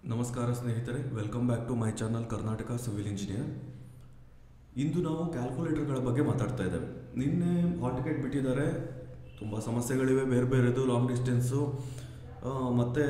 ನಮಸ್ಕಾರ ಸ್ನೇಹಿತರೆ welcome back to my channel Karnataka civil engineer ಇಂದು ನಾವು ಕ್ಯಾಲ್ಕುಲೇಟರ್ಗಳ ಬಗ್ಗೆ ಮಾತಾಡ್ತಾ ಇದ್ದೇವೆ ನಿನ್ನೆ ಹಾಲ್ ಟಿಕೆಟ್ ಬಿಟ್ಟಿದ್ದಾರೆ ತುಂಬ ಸಮಸ್ಯೆಗಳಿವೆ ಬೇರೆ ಬೇರೆದು ಲಾಂಗ್ ಡಿಸ್ಟೆನ್ಸು ಮತ್ತು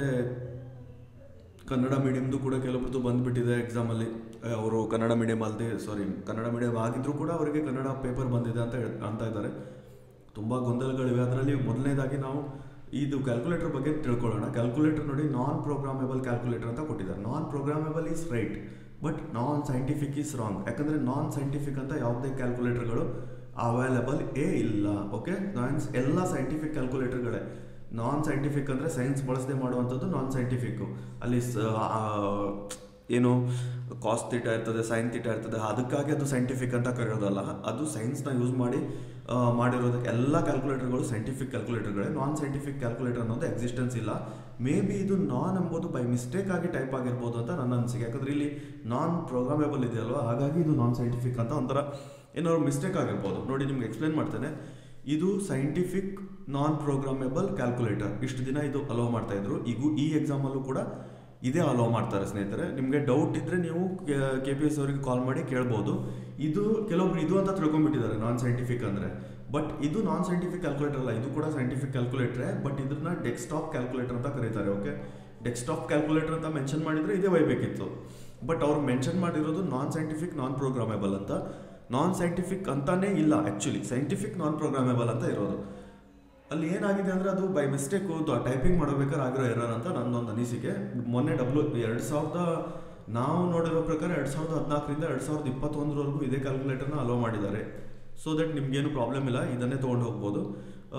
ಕನ್ನಡ ಮೀಡಿಯಮ್ದು ಕೂಡ ಕೆಲವೊಬ್ರದ್ದು ಬಂದುಬಿಟ್ಟಿದೆ ಎಕ್ಸಾಮಲ್ಲಿ ಅವರು ಕನ್ನಡ ಮೀಡಿಯಮ್ ಅಲ್ಲದೆ ಸಾರಿ ಕನ್ನಡ ಮೀಡಿಯಮ್ ಆಗಿದ್ರೂ ಕೂಡ ಅವರಿಗೆ ಕನ್ನಡ ಪೇಪರ್ ಬಂದಿದೆ ಅಂತ ಹೇಳ್- ಅಂತ ಇದ್ದಾರೆ ತುಂಬ ಗೊಂದಲಗಳಿವೆ ಅದರಲ್ಲಿ ಮೊದಲನೇದಾಗಿ ನಾವು ಇದು ಕ್ಯಾಲ್ಕುಲೇಟರ್ ಬಗ್ಗೆ ತಿಳ್ಕೊಳ್ಳೋಣ ಕ್ಯಾಲ್ಕುಲೇಟರ್ ನೋಡಿ ನಾನ್ ಪ್ರೋಗ್ರಾಮೇಬಲ್ ಕ್ಯಾಲ್ಕುಲೇಟರ್ ಅಂತ ಕೊಟ್ಟಿದ್ದಾರೆ non programmable is right but non scientific is wrong ಯಾಕಂದರೆ ನಾನ್ ಸೈಂಟಿಫಿಕ್ ಅಂತ ಯಾವುದೇ ಕ್ಯಾಲ್ಕುಲೇಟರ್ಗಳು ಅವೈಲಬಲ್ ಏ ಇಲ್ಲ ಓಕೆ ನಾನ್ಸ್ ಎಲ್ಲ ಸೈಂಟಿಫಿಕ್ ಕ್ಯಾಲ್ಕುಲೇಟರ್ಗಳೇ ನಾನ್ ಸೈಂಟಿಫಿಕ್ ಅಂದರೆ ಸೈನ್ಸ್ ಬಳಸದೆ ಮಾಡುವಂಥದ್ದು ನಾನ್ ಸೈಂಟಿಫಿಕ್ಕು ಅಲ್ಲಿ ಸ ಆ, ಏನು ಕಾಸ್ಟ್ ಥೀಟ ಇರ್ತದೆ ಸೈನ್ ಥೀಟ ಇರ್ತದೆ ಅದಕ್ಕಾಗಿ ಅದು ಸೈಂಟಿಫಿಕ್ ಅಂತ ಕರೆಯೋದಲ್ಲ ಅದು ಸೈನ್ಸ್ನ ಯೂಸ್ ಮಾಡಿ ಆ, ಮಾಡಿರೋದಕ್ಕೆ ಎಲ್ಲ ಕ್ಯಾಲ್ಕುಲೇಟರ್ಗಳು ಸೈಂಟಿಫಿಕ್ ಕ್ಯಾಲ್ಕುಲೇಟರ್ಗಳೇ ನಾನ್ ಸೈಂಟಿಫಿಕ್ ಕ್ಯಾಲ್ಕುಲೇಟರ್ ಅನ್ನೋದು ಎಕ್ಸಿಸ್ಟೆನ್ಸ್ ಇಲ್ಲ ಮೇ ಬಿ ಇದು ನಾನ್ ಎಂಬುದು ಬೈ ಮಿಸ್ಟೇಕ್ ಆಗಿ ಟೈಪ್ ಆಗಿರ್ಬೋದು ಅಂತ ನನ್ನ ಅನಿಸಿಕೆ ಯಾಕಂದ್ರೆ ಇಲ್ಲಿ ನಾನ್ ಪ್ರೋಗ್ರಾಮೇಬಲ್ ಇದೆಯಲ್ವಾ ಹಾಗಾಗಿ ಇದು ನಾನ್ ಸೈಂಟಿಫಿಕ್ ಅಂತ ಒಂಥರ ಏನಾದ್ರು ಮಿಸ್ಟೇಕ್ ಆಗಿರ್ಬೋದು ನೋಡಿ ನಿಮ್ಗೆ ಎಕ್ಸ್ಪ್ಲೇನ್ ಮಾಡ್ತೇನೆ ಇದು ಸೈಂಟಿಫಿಕ್ ನಾನ್ ಪ್ರೋಗ್ರಾಮೇಬಲ್ ಕ್ಯಾಲ್ಕುಲೇಟರ್ ಇಷ್ಟು ದಿನ ಇದು ಅಲೋ ಮಾಡ್ತಾ ಇದ್ರು ಈಗ ಈ ಎಕ್ಸಾಮಲ್ಲೂ ಕೂಡ ಇದೇ ಅಲೋ ಮಾಡ್ತಾರೆ ಸ್ನೇಹಿತರೆ ನಿಮಗೆ ಡೌಟ್ ಇದ್ರೆ ನೀವು ಕೆ ಪಿ ಎಸ್ ಅವರಿಗೆ ಕಾಲ್ ಮಾಡಿ ಕೇಳ್ಬೋದು ಇದು ಕೆಲವೊಬ್ರು ಇದು ಅಂತ ತಿಳ್ಕೊಂಡ್ಬಿಟ್ಟಿದ್ದಾರೆ ನಾನ್ ಸೈಂಟಿಫಿಕ್ ಅಂದರೆ ಬಟ್ ಇದು ನಾನ್ ಸೈಂಟಿಫಿಕ್ ಕ್ಯಾಲ್ಕುಲೇಟರ್ ಅಲ್ಲ ಇದು ಕೂಡ ಸೈಂಟಿಫಿಕ್ ಕ್ಯಾಲ್ಕುಲೇಟ್ರೇ ಬಟ್ ಇದನ್ನ ಡೆಸ್ಕ್ಟಾಪ್ ಕ್ಯಾಲ್ಕುಲೇಟರ್ ಅಂತ ಕರೀತಾರೆ ಓಕೆ ಡೆಸ್ಕ್ಟಾಪ್ ಕ್ಯಾಲ್ಕುಲೇಟರ್ ಅಂತ ಮೆನ್ಷನ್ ಮಾಡಿದ್ರೆ ಇದೇ ಒಯ್ಬೇಕಿತ್ತು ಬಟ್ ಅವ್ರು ಮೆನ್ಷನ್ ಮಾಡಿರೋದು ನಾನ್ ಸೈಂಟಿಫಿಕ್ ನಾನ್ ಪ್ರೋಗ್ರಾಮೇಬಲ್ ಅಂತ ನಾನ್ ಸೈಂಟಿಫಿಕ್ ಅಂತಾನೇ ಇಲ್ಲ ಆ್ಯಕ್ಚುಲಿ ಸೈಂಟಿಫಿಕ್ ನಾನ್ ಪ್ರೋಗ್ರಾಮೇಬಲ್ ಅಂತ ಇರೋದು ಅಲ್ಲಿ ಏನಾಗಿದೆ ಅಂದರೆ ಅದು ಬೈ ಮಿಸ್ಟೇಕು ಟೈಪಿಂಗ್ ಮಾಡಬೇಕಾದ್ರೆ ಆಗಿರೋ ಎರರ್ ಅಂತ ನನ್ನೊಂದು ಅನಿಸಿಕೆ ಮೊನ್ನೆ ಡಬ್ಲ್ಯೂ ಎರಡು ಸಾವಿರದ ನಾವು ನೋಡಿರೋ ಪ್ರಕಾರ ಎರಡು ಸಾವಿರದ ಹದಿನಾಲ್ಕರಿಂದ ಎರಡು ಸಾವಿರದ ಇಪ್ಪತ್ತೊಂದರವರೆಗೂ ಇದೇ ಕ್ಯಾಲ್ಕುಲೇಟರ್ನ ಅಲೋ ಮಾಡಿದ್ದಾರೆ ಸೊ ದಟ್ ನಿಮ್ಗೇನು ಪ್ರಾಬ್ಲಮ್ ಇಲ್ಲ ಇದನ್ನೇ ತೊಗೊಂಡು ಹೋಗ್ಬೋದು ಆ,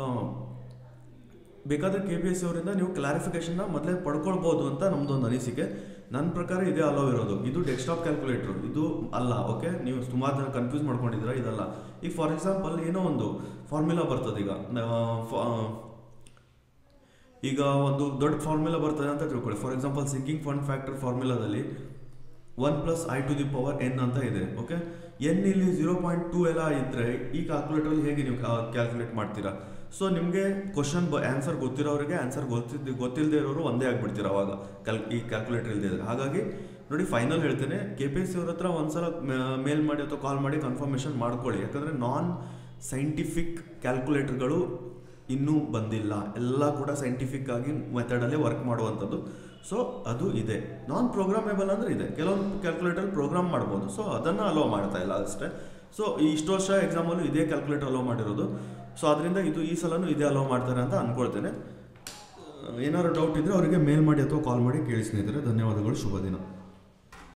ಬೇಕಾದರೆ ಕೆ ಪಿ ಎಸ್ ಸಿ ಅವರಿಂದ ನೀವು ಕ್ಲಾರಿಫಿಕೇಶನ್ನ ಮೊದಲೇ ಪಡ್ಕೊಳ್ಬೋದು ಅಂತ ನಮ್ಮದೊಂದು ಅನಿಸಿಕೆ ನನ್ನ ಪ್ರಕಾರ ಇದೇ ಅಲೋ ಇರೋದು ಇದು ಡೆಸ್ಕ್ಟಾಪ್ ಕ್ಯಾಲ್ಕುಲೇಟರ್ ಇದು ಅಲ್ಲ ಓಕೆ ನೀವು ಸುಮಾರು ಜನ ಕನ್ಫ್ಯೂಸ್ ಮಾಡ್ಕೊಂಡಿದ್ದೀರಾ ಇದಲ್ಲ ಈಗ ಫಾರ್ ಎಕ್ಸಾಂಪಲ್ ಏನೋ ಒಂದು ಫಾರ್ಮುಲಾ ಬರ್ತದೆ ಈಗ ಆ, ಫ- ಈಗ ಒಂದು ದೊಡ್ಡ ಫಾರ್ಮುಲಾ ಬರ್ತದೆ ಅಂತ ತಿಳ್ಕೊಳ್ಳಿ for example sinking fund factor ಫಾರ್ಮುಲಾದಲ್ಲಿ one plus I to the power N ಅಂತ ಇದೆ ಓಕೆ ಎನ್ ಇಲ್ಲಿ ಜೀರೋ ಪಾಯಿಂಟ್ ಟೂ ಎಲ್ಲ ಇದ್ದರೆ ಈ ಕ್ಯಾಲ್ಕುಲೇಟರಲ್ಲಿ ಹೇಗೆ ನೀವು ಕ್ಯಾಲ್ಕುಲೇಟ್ ಮಾಡ್ತೀರಾ ಸೊ ನಿಮಗೆ ಕ್ವಶನ್ ಬ ಆನ್ಸರ್ ಗೊತ್ತಿರೋರಿಗೆ ಆನ್ಸರ್ ಗೊತ್ತಿದ್ದು ಗೊತ್ತಿಲ್ಲದೆ ಇರೋರು ಒಂದೇ ಆಗ್ಬಿಡ್ತೀರ ಅವಾಗ ಕ್ಯಾಲ್ ಈ ಕ್ಯಾಲ್ಕುಲೇಟರ್ ಇಲ್ಲದೆ ಇದ್ರೆ ಹಾಗಾಗಿ ನೋಡಿ ಫೈನಲ್ ಹೇಳ್ತೇನೆ ಕೆ ಪಿ ಎಸ್ ಸಿ ಅವ್ರ ಹತ್ರ ಒಂದ್ಸಲ ಮೇಲ್ ಮಾಡಿ ಅಥವಾ ಕಾಲ್ ಮಾಡಿ ಕನ್ಫರ್ಮೇಷನ್ ಮಾಡ್ಕೊಳ್ಳಿ ಯಾಕಂದರೆ ನಾನ್ ಸೈಂಟಿಫಿಕ್ ಕ್ಯಾಲ್ಕುಲೇಟರ್ಗಳು ಇನ್ನೂ ಬಂದಿಲ್ಲ ಎಲ್ಲ ಕೂಡ ಸೈಂಟಿಫಿಕ್ ಆಗಿ ಮೆಥಡಲ್ಲೇ ವರ್ಕ್ ಮಾಡುವಂಥದ್ದು ಸೊ ಅದು ಇದೆ ನಾನ್ ಪ್ರೋಗ್ರಾಮೇಬಲ್ ಅಂದರೆ ಇದೆ ಕೆಲವೊಂದು ಕ್ಯಾಲ್ಕುಲೇಟರ್ ಪ್ರೋಗ್ರಾಮ್ ಮಾಡ್ಬೋದು ಸೊ ಅದನ್ನು ಅಲೋ ಮಾಡ್ತಾ ಇಲ್ಲ ಅಷ್ಟೇ ಸೊ ಇಷ್ಟು ವರ್ಷ ಎಕ್ಸಾಮಲ್ಲೂ ಇದೇ ಕ್ಯಾಲ್ಕುಲೇಟರ್ ಅಲೋ ಮಾಡಿರೋದು ಸೊ ಅದರಿಂದ ಇದು ಈ ಸಲನೂ ಇದೇ ಅಲೋ ಮಾಡ್ತಾರೆ ಅಂತ ಅಂದ್ಕೊಳ್ತೇನೆ ಏನಾದ್ರು ಡೌಟ್ ಇದ್ದರೆ ಅವರಿಗೆ ಮೇಲ್ ಮಾಡಿ ಅಥವಾ ಕಾಲ್ ಮಾಡಿ ಕೇಳಿ ಸ್ನೇಹಿತರೆ ಧನ್ಯವಾದಗಳು ಶುಭ ದಿನ